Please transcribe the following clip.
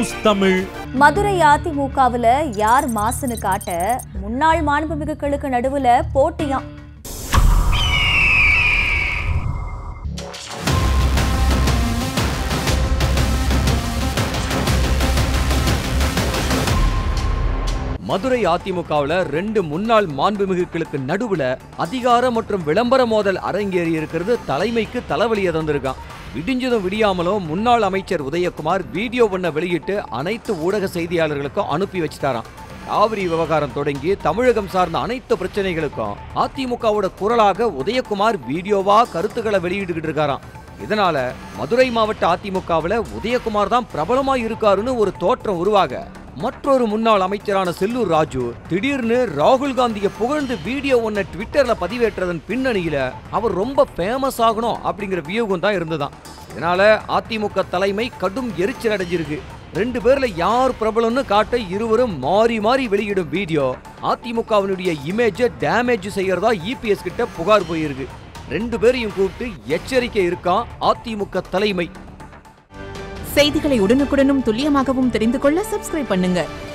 news Tamil Madurai அதிமுகவுல யார் மாசுன்னு காட்ட முன்னாள் மாண்புமிகுக்களுக்கு நடுவுல போட்டியாம் மதுரை அதிமுகவுல ரெண்டு முன்னாள் மாண்புமிகுக்களுக்கு நடுவுல அதிகார மற்றும் விளம்பர மோதல் அரங்கேறி இருக்கிறது தலைமைக்கு தலைவலியை தந்திருக்கான் விடிஞ்சதும் விடியாமலும் முன்னாள் அமைச்சர் உதயகுமார் வீடியோ ஒன்ன வெளியிட்டு அனைத்து ஊடக செய்தியாளர்களுக்கும் அனுப்பி வச்சுட்டாராம் காவிரி விவகாரம் தொடங்கி தமிழகம் சார்ந்த அனைத்து பிரச்சனைகளுக்கும் அதிமுகவோட குரலாக உதயகுமார் வீடியோவா கருத்துக்களை வெளியிட்டுக்கிட்டு இருக்காராம் இதனால மதுரை மாவட்ட அதிமுகவுல உதயகுமார் தான் பிரபலமா இருக்காருன்னு ஒரு தோற்றம் உருவாக மற்றொரு முன்னாள் அமைச்சரான செல்லூர் ராஜு திடீர்னு ராகுல் காந்தியை புகழ்ந்து வீடியோ ஒன்ன ட்விட்டர்ல பதிவேற்றதன் பின்னணியில அவர் ரொம்ப ஃபேமஸ் ஆகணும் அப்படிங்கிற வியூகம் தான் இருந்ததாம் இதனால அதிமுக தலைமை கடும் எரிச்சல் அடைஞ்சிருக்கு ரெண்டு பேர்ல யார் பிரபலம்னு காட்ட இருவரும் மாறி மாறி வெளியிடும் வீடியோ அதிமுகவினுடைய இமேஜை டேமேஜ் செய்யறதா இபிஎஸ் கிட்ட புகார் போயிருக்கு ரெண்டு பேரையும் கூப்பிட்டு எச்சரிக்கை இருக்கான் அதிமுக தலைமை செய்திகளை உடனுக்குடனும் துல்லியமாகவும் தெரிந்து கொள்ள சப்ஸ்கிரைப் பண்ணுங்க